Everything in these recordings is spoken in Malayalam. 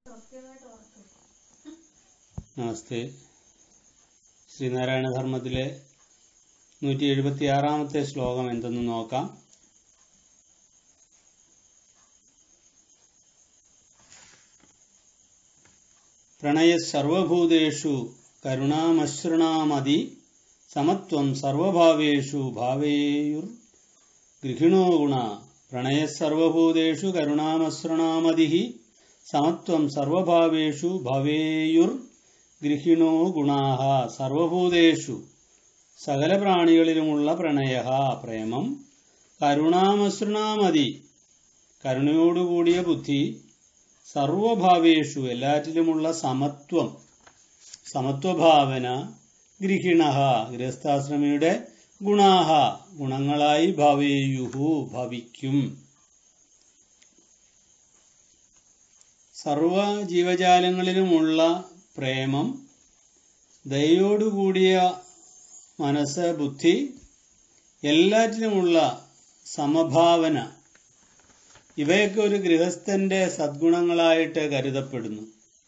നമസ്തേ ശ്രീനാരായണ ധർമ്മത്തിലെ നൂറ്റി എഴുപത്തി ആറാമത്തെ ശ്ലോകം എന്തെന്ന് നോക്കാം പ്രണയ സർവഭൂതേഷു കരുണാമശ്രണാമതി സമത്വം സർവഭാവേഷു ഭാവേയുർ ഗൃഹിണോ ഗുണ പ്രണയ സർവഭൂതേഷു കരുണാമശ്രണാമതി സമത്വം സർവഭാവേഷു ഭവേയുർ ഗൃഹിണോ ഗുണാഹ സർവഭൂതേഷു സകല പ്രാണികളിലുമുള്ള പ്രണയ പ്രേമം കരുണാമസൃണാമതി കരുണയോടുകൂടിയ ബുദ്ധി സർവഭാവേഷു എല്ലാറ്റിലുമുള്ള സമത്വം സമത്വഭാവന ഗൃഹിണ ഗൃഹസ്ഥാശ്രമിയുടെ ഗുണാഹ ഗുണങ്ങളായി ഭവേയുഹു ഭവിക്കും സർവ ജീവജാലങ്ങളിലുമുള്ള പ്രേമം ദയോടുകൂടിയ മനസ്സ് ബുദ്ധി എല്ലാറ്റിനുമുള്ള സമഭാവന ഇവയൊക്കെ ഒരു ഗൃഹസ്ഥന്റെ സദ്ഗുണങ്ങളായിട്ട് കരുതപ്പെടുന്നു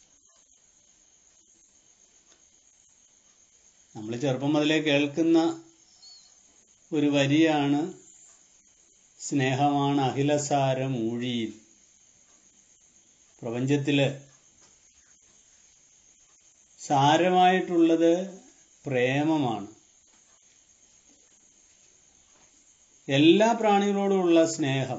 നമ്മൾ ചെറുപ്പം മുതലേ കേൾക്കുന്ന ഒരു വരിയാണ് സ്നേഹമാണ് അഖിലസാരം ഊഴിയിൽ പ്രപഞ്ചത്തില് സാരമായിട്ടുള്ളത് പ്രേമമാണ് എല്ലാ പ്രാണികളോടുമുള്ള സ്നേഹം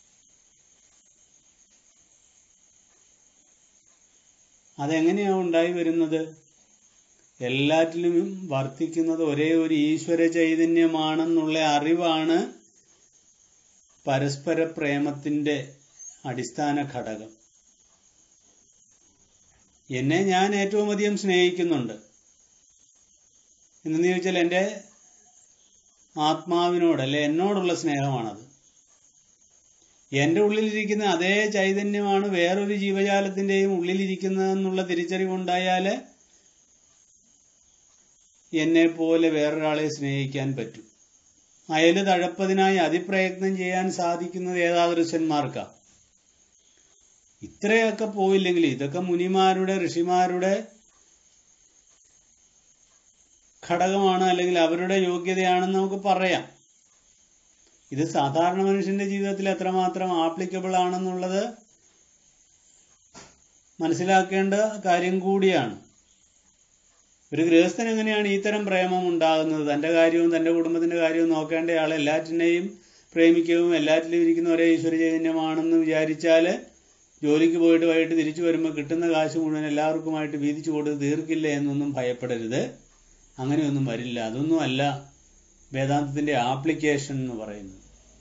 അതെങ്ങനെയാണ് ഉണ്ടായി വരുന്നത് എല്ലാറ്റിലും വർത്തിക്കുന്നത് ഒരേ ഒരു ഈശ്വര ചൈതന്യമാണെന്നുള്ള അറിവാണ് പരസ്പര പ്രേമത്തിന്റെ അടിസ്ഥാന ഘടകം എന്നെ ഞാൻ ഏറ്റവും അധികം സ്നേഹിക്കുന്നുണ്ട് എന്നു ചോദിച്ചാൽ എൻ്റെ ആത്മാവിനോട് അല്ലെ എന്നോടുള്ള സ്നേഹമാണത് എൻ്റെ ഉള്ളിലിരിക്കുന്ന അതേ ചൈതന്യമാണ് വേറൊരു ജീവജാലത്തിൻ്റെയും ഉള്ളിലിരിക്കുന്നതെന്നുള്ള തിരിച്ചറിവുണ്ടായാൽ എന്നെ പോലെ വേറൊരാളെ സ്നേഹിക്കാൻ പറ്റും അയല് തഴപ്പതിനായി അതിപ്രയത്നം ചെയ്യാൻ സാധിക്കുന്നത് ഏകാദൃശന്മാർക്കാണ് ഇത്രയൊക്കെ പോയില്ലെങ്കിൽ ഇതൊക്കെ മുനിമാരുടെ ഋഷിമാരുടെ ഘടകമാണ് അല്ലെങ്കിൽ അവരുടെ യോഗ്യതയാണെന്ന് നമുക്ക് പറയാം ഇത് സാധാരണ മനുഷ്യന്റെ ജീവിതത്തിൽ എത്രമാത്രം ആപ്ലിക്കബിൾ ആണെന്നുള്ളത് മനസ്സിലാക്കേണ്ട കാര്യം കൂടിയാണ് ഒരു ഗൃഹസ്ഥൻ എങ്ങനെയാണ് ഇത്തരം പ്രേമം ഉണ്ടാകുന്നത് തന്റെ കാര്യവും തന്റെ കുടുംബത്തിന്റെ കാര്യവും നോക്കേണ്ട ആൾ എല്ലാറ്റിനെയും പ്രേമിക്കുകയും എല്ലാറ്റിലും ഇരിക്കുന്ന ഒരേ ഈശ്വര ചൈതന്യമാണെന്ന് വിചാരിച്ചാൽ ജോലിക്ക് പോയിട്ട് വൈകിട്ട് തിരിച്ചു വരുമ്പോൾ കിട്ടുന്ന കാശ് മുഴുവൻ എല്ലാവർക്കുമായിട്ട് വീതിച്ചു കൊടുത്ത് തീർക്കില്ല എന്നൊന്നും ഭയപ്പെടരുത് അങ്ങനെയൊന്നും വരില്ല അതൊന്നും അല്ല വേദാന്തത്തിന്റെ ആപ്ലിക്കേഷൻ എന്ന് പറയുന്നത്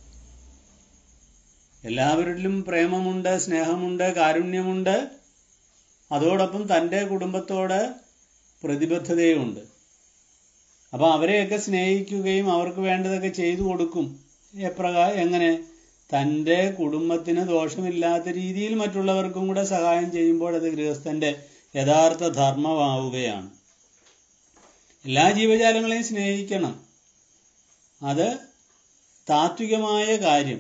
എല്ലാവരിലും പ്രേമമുണ്ട് സ്നേഹമുണ്ട് കാരുണ്യമുണ്ട് അതോടൊപ്പം തൻ്റെ കുടുംബത്തോട് പ്രതിബദ്ധതയുമുണ്ട് അപ്പൊ അവരെയൊക്കെ സ്നേഹിക്കുകയും അവർക്ക് വേണ്ടതൊക്കെ ചെയ്തു കൊടുക്കും എപ്രകാ എങ്ങനെ തൻ്റെ കുടുംബത്തിന് ദോഷമില്ലാത്ത രീതിയിൽ മറ്റുള്ളവർക്കും കൂടെ സഹായം ചെയ്യുമ്പോൾ അത് ഗൃഹസ്ഥന്റെ യഥാർത്ഥ ധർമ്മമാവുകയാണ് എല്ലാ ജീവജാലങ്ങളെയും സ്നേഹിക്കണം അത് താത്വികമായ കാര്യം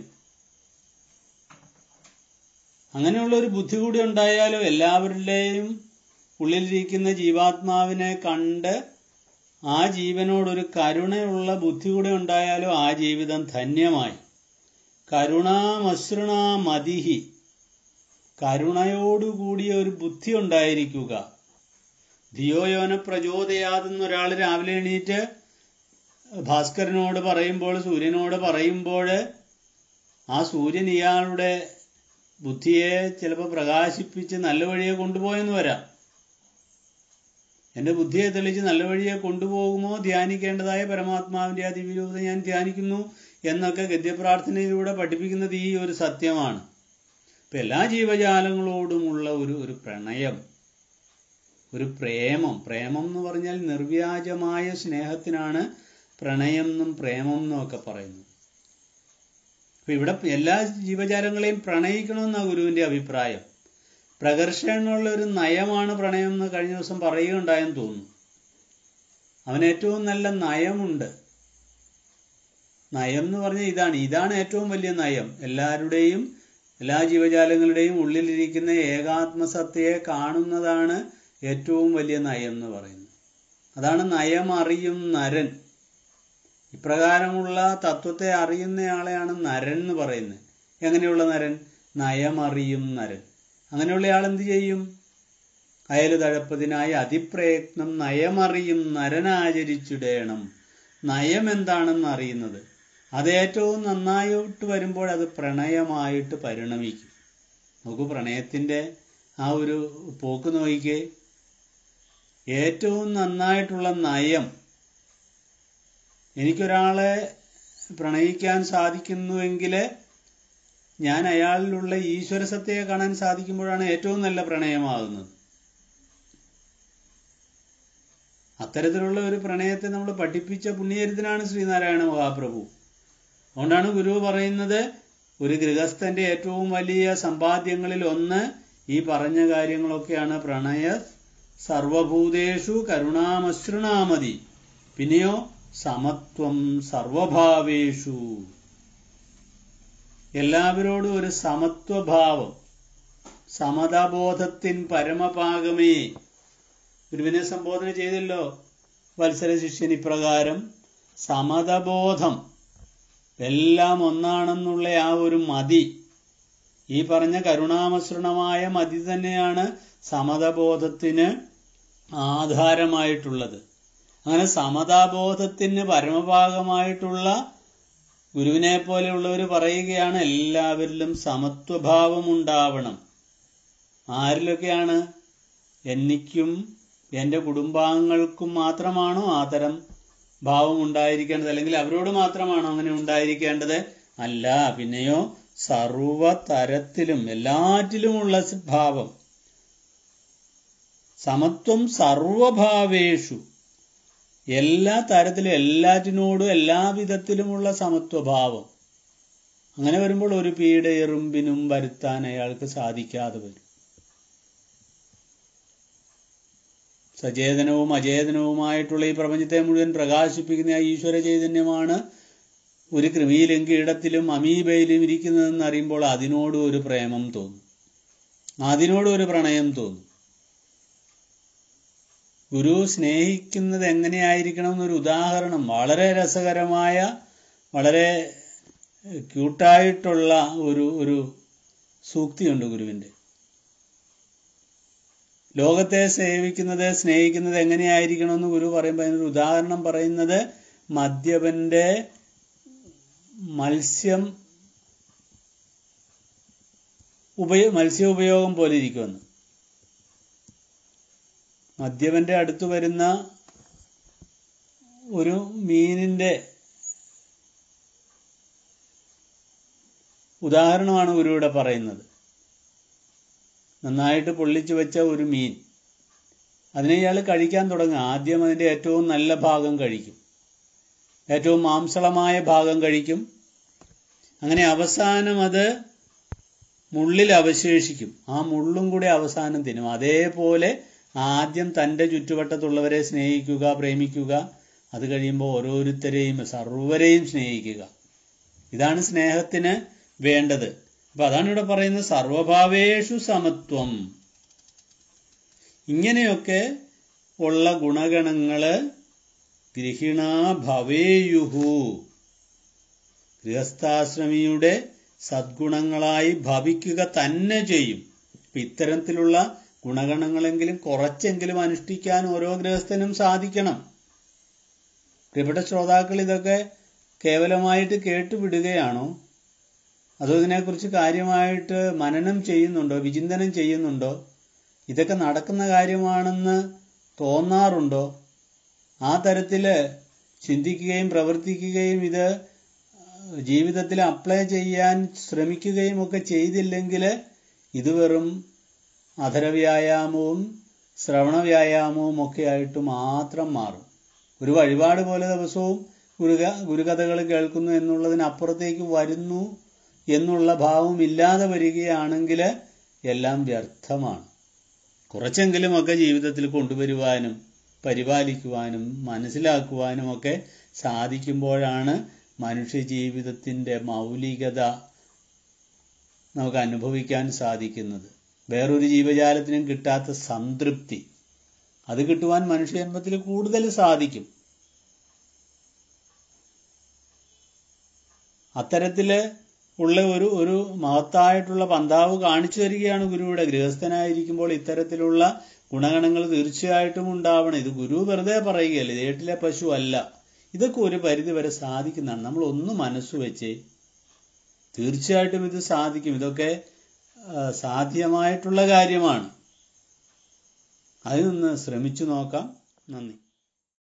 അങ്ങനെയുള്ള ഒരു ബുദ്ധി കൂടി ഉണ്ടായാലും എല്ലാവരുടെയും ഉള്ളിലിരിക്കുന്ന ജീവാത്മാവിനെ കണ്ട് ആ ജീവനോടൊരു കരുണയുള്ള ബുദ്ധി കൂടെ ഉണ്ടായാലും ആ ജീവിതം ധന്യമായി കരുണാമസൃണ മതിഹി കരുണയോടുകൂടിയ ഒരു ബുദ്ധി ഉണ്ടായിരിക്കുക ധിയോയോന പ്രചോദയാതെന്ന് ഒരാൾ രാവിലെ എണീറ്റ് ഭാസ്കരനോട് പറയുമ്പോൾ സൂര്യനോട് പറയുമ്പോൾ ആ സൂര്യൻ ഇയാളുടെ ബുദ്ധിയെ ചിലപ്പോൾ പ്രകാശിപ്പിച്ച് നല്ല വഴിയെ കൊണ്ടുപോയെന്ന് വരാം എന്റെ ബുദ്ധിയെ തെളിച്ച് നല്ല വഴിയെ കൊണ്ടുപോകുമോ ധ്യാനിക്കേണ്ടതായ പരമാത്മാവിന്റെ ആ ദിവ്യരൂപത ഞാൻ ധ്യാനിക്കുന്നു എന്നൊക്കെ ഗദ്യപ്രാർത്ഥനയിലൂടെ പഠിപ്പിക്കുന്നത് ഈ ഒരു സത്യമാണ് ഇപ്പൊ എല്ലാ ജീവജാലങ്ങളോടുമുള്ള ഒരു ഒരു പ്രണയം ഒരു പ്രേമം പ്രേമം എന്ന് പറഞ്ഞാൽ നിർവ്യാജമായ സ്നേഹത്തിനാണ് പ്രണയം എന്നും പ്രേമം എന്നും ഒക്കെ പറയുന്നത് അപ്പൊ ഇവിടെ എല്ലാ ജീവജാലങ്ങളെയും പ്രണയിക്കണമെന്നാണ് ഗുരുവിന്റെ അഭിപ്രായം പ്രകർഷനുള്ള ഒരു നയമാണ് പ്രണയം എന്ന് കഴിഞ്ഞ ദിവസം പറയുകയുണ്ടായെന്ന് തോന്നുന്നു അവന് ഏറ്റവും നല്ല നയമുണ്ട് നയം എന്ന് പറഞ്ഞാൽ ഇതാണ് ഇതാണ് ഏറ്റവും വലിയ നയം എല്ലാവരുടെയും എല്ലാ ജീവജാലങ്ങളുടെയും ഉള്ളിലിരിക്കുന്ന ഏകാത്മസത്തയെ കാണുന്നതാണ് ഏറ്റവും വലിയ നയം എന്ന് പറയുന്നത് അതാണ് നയം അറിയും നരൻ ഇപ്രകാരമുള്ള തത്വത്തെ അറിയുന്നയാളെയാണ് നരൻ എന്ന് പറയുന്നത് എങ്ങനെയുള്ള നരൻ നയമറിയും നരൻ അങ്ങനെയുള്ള ആൾ എന്ത് ചെയ്യും അയല് തഴപ്പതിനായി അതിപ്രയത്നം നയമറിയും നരനാചരിച്ചിടേണം നയം എന്താണെന്ന് അറിയുന്നത് അത് ഏറ്റവും നന്നായിട്ട് വരുമ്പോൾ അത് പ്രണയമായിട്ട് പരിണമിക്കും നമുക്ക് പ്രണയത്തിൻ്റെ ആ ഒരു പോക്ക് നോക്കിക്കേ ഏറ്റവും നന്നായിട്ടുള്ള നയം എനിക്കൊരാളെ പ്രണയിക്കാൻ സാധിക്കുന്നുവെങ്കിൽ ഞാൻ അയാളിലുള്ള ഈശ്വര സത്യയെ കാണാൻ സാധിക്കുമ്പോഴാണ് ഏറ്റവും നല്ല പ്രണയമാകുന്നത് അത്തരത്തിലുള്ള ഒരു പ്രണയത്തെ നമ്മൾ പഠിപ്പിച്ച പുണ്യചരിതനാണ് ശ്രീനാരായണ മഹാപ്രഭു അതുകൊണ്ടാണ് ഗുരു പറയുന്നത് ഒരു ഗൃഹസ്ഥന്റെ ഏറ്റവും വലിയ സമ്പാദ്യങ്ങളിൽ ഒന്ന് ഈ പറഞ്ഞ കാര്യങ്ങളൊക്കെയാണ് പ്രണയ സർവഭൂതേഷു കരുണാമശ്രുണാമതി പിന്നെയോ സമത്വം സർവഭാവേഷു എല്ലാവരോടും ഒരു സമത്വഭാവം സമതാബോധത്തിൻ പരമപാകമേ ഗുരുവിനെ സംബോധന ചെയ്തല്ലോ വത്സര ശിഷ്യൻ ഇപ്രകാരം സമതബോധം എല്ലാം ഒന്നാണെന്നുള്ള ആ ഒരു മതി ഈ പറഞ്ഞ കരുണാമസൃണമായ മതി തന്നെയാണ് സമതബോധത്തിന് ആധാരമായിട്ടുള്ളത് അങ്ങനെ സമതാബോധത്തിന് പരമഭാഗമായിട്ടുള്ള ഗുരുവിനെ പോലെയുള്ളവർ പറയുകയാണ് എല്ലാവരിലും സമത്വഭാവം ഉണ്ടാവണം ആരിലൊക്കെയാണ് എനിക്കും എൻ്റെ കുടുംബാംഗങ്ങൾക്കും മാത്രമാണോ ആ തരം ഭാവം ഉണ്ടായിരിക്കേണ്ടത് അല്ലെങ്കിൽ അവരോട് മാത്രമാണോ അങ്ങനെ ഉണ്ടായിരിക്കേണ്ടത് അല്ല പിന്നെയോ സർവതരത്തിലും എല്ലാറ്റിലുമുള്ള ഭാവം സമത്വം സർവഭാവേഷു എല്ലാ തരത്തിലും എല്ലാറ്റിനോടും എല്ലാവിധത്തിലുമുള്ള സമത്വഭാവം അങ്ങനെ വരുമ്പോൾ ഒരു പീഡ എറുമ്പിനും വരുത്താൻ അയാൾക്ക് സാധിക്കാതെ വരും സചേതനവും അചേതനവുമായിട്ടുള്ള ഈ പ്രപഞ്ചത്തെ മുഴുവൻ പ്രകാശിപ്പിക്കുന്ന ആ ഈശ്വര ചൈതന്യമാണ് ഒരു കൃമിയിലും കീടത്തിലും അമീബയിലും ഇരിക്കുന്നതെന്ന് അറിയുമ്പോൾ അതിനോട് ഒരു പ്രേമം തോന്നും അതിനോട് ഒരു പ്രണയം തോന്നും ഗുരു സ്നേഹിക്കുന്നത് എങ്ങനെയായിരിക്കണം എന്നൊരു ഉദാഹരണം വളരെ രസകരമായ വളരെ ക്യൂട്ടായിട്ടുള്ള ഒരു ഒരു സൂക്തിയുണ്ട് ഗുരുവിൻ്റെ ലോകത്തെ സേവിക്കുന്നത് സ്നേഹിക്കുന്നത് എങ്ങനെയായിരിക്കണമെന്ന് ഗുരു പറയുമ്പോൾ അതിനൊരു ഉദാഹരണം പറയുന്നത് മദ്യപന്റെ മത്സ്യം ഉപയോ മത്സ്യ ഉപയോഗം പോലെ ഇരിക്കുമെന്ന് മദ്യപന്റെ അടുത്ത് വരുന്ന ഒരു മീനിന്റെ ഉദാഹരണമാണ് ഗുരു ഇവിടെ പറയുന്നത് നന്നായിട്ട് പൊള്ളിച്ചു വെച്ച ഒരു മീൻ അതിനെ ഇയാൾ കഴിക്കാൻ തുടങ്ങുക ആദ്യം അതിൻ്റെ ഏറ്റവും നല്ല ഭാഗം കഴിക്കും ഏറ്റവും മാംസളമായ ഭാഗം കഴിക്കും അങ്ങനെ അവസാനം അത് മുള്ളിൽ അവശേഷിക്കും ആ മുള്ളും കൂടി അവസാനം തിന്നും അതേപോലെ ആദ്യം തൻ്റെ ചുറ്റുവട്ടത്തുള്ളവരെ സ്നേഹിക്കുക പ്രേമിക്കുക അത് കഴിയുമ്പോൾ ഓരോരുത്തരെയും സർവരെയും സ്നേഹിക്കുക ഇതാണ് സ്നേഹത്തിന് വേണ്ടത് അപ്പൊ അതാണ് ഇവിടെ പറയുന്നത് സർവഭാവേഷു സമത്വം ഇങ്ങനെയൊക്കെ ഉള്ള ഗുണഗണങ്ങള് ഗൃഹിണ ഭവേയുഹു ഗൃഹസ്ഥാശ്രമിയുടെ സദ്ഗുണങ്ങളായി ഭവിക്കുക തന്നെ ചെയ്യും ഇപ്പൊ ഇത്തരത്തിലുള്ള ഗുണഗണങ്ങളെങ്കിലും കുറച്ചെങ്കിലും അനുഷ്ഠിക്കാൻ ഓരോ ഗൃഹസ്ഥനും സാധിക്കണം പ്രിയപ്പെട്ട ശ്രോതാക്കൾ ഇതൊക്കെ കേവലമായിട്ട് കേട്ടുവിടുകയാണോ അതോ ഇതിനെക്കുറിച്ച് കാര്യമായിട്ട് മനനം ചെയ്യുന്നുണ്ടോ വിചിന്തനം ചെയ്യുന്നുണ്ടോ ഇതൊക്കെ നടക്കുന്ന കാര്യമാണെന്ന് തോന്നാറുണ്ടോ ആ തരത്തിൽ ചിന്തിക്കുകയും പ്രവർത്തിക്കുകയും ഇത് ജീവിതത്തിൽ അപ്ലൈ ചെയ്യാൻ ശ്രമിക്കുകയും ഒക്കെ ചെയ്തില്ലെങ്കിൽ ഇത് വെറും അധരവ്യായാമവും ശ്രവണ വ്യായാമവും ഒക്കെ ആയിട്ട് മാത്രം മാറും ഒരു വഴിപാട് പോലെ ദിവസവും ഗുരുക ഗുരുകഥകൾ കേൾക്കുന്നു എന്നുള്ളതിനപ്പുറത്തേക്ക് വരുന്നു എന്നുള്ള ഭാവം ഇല്ലാതെ വരികയാണെങ്കിൽ എല്ലാം വ്യർത്ഥമാണ് കുറച്ചെങ്കിലും ഒക്കെ ജീവിതത്തിൽ കൊണ്ടുവരുവാനും പരിപാലിക്കുവാനും മനസ്സിലാക്കുവാനും ഒക്കെ സാധിക്കുമ്പോഴാണ് മനുഷ്യ ജീവിതത്തിൻ്റെ മൗലികത നമുക്ക് അനുഭവിക്കാൻ സാധിക്കുന്നത് വേറൊരു ജീവജാലത്തിനും കിട്ടാത്ത സംതൃപ്തി അത് കിട്ടുവാൻ മനുഷ്യജന്മത്തിൽ കൂടുതൽ സാധിക്കും അത്തരത്തില് ഉള്ള ഒരു ഒരു മഹത്തായിട്ടുള്ള പന്താവ് കാണിച്ചു തരികയാണ് ഗുരുവിടെ ഗൃഹസ്ഥനായിരിക്കുമ്പോൾ ഇത്തരത്തിലുള്ള ഗുണഗണങ്ങൾ തീർച്ചയായിട്ടും ഉണ്ടാവണം ഇത് ഗുരു വെറുതെ പറയുകയല്ല ഇത് ഏട്ടിലെ പശു അല്ല ഇതൊക്കെ ഒരു പരിധി വരെ സാധിക്കുന്നതാണ് നമ്മൾ ഒന്ന് മനസ്സ് വെച്ച് തീർച്ചയായിട്ടും ഇത് സാധിക്കും ഇതൊക്കെ സാധ്യമായിട്ടുള്ള കാര്യമാണ് അതിൽ നിന്ന് ശ്രമിച്ചു നോക്കാം നന്ദി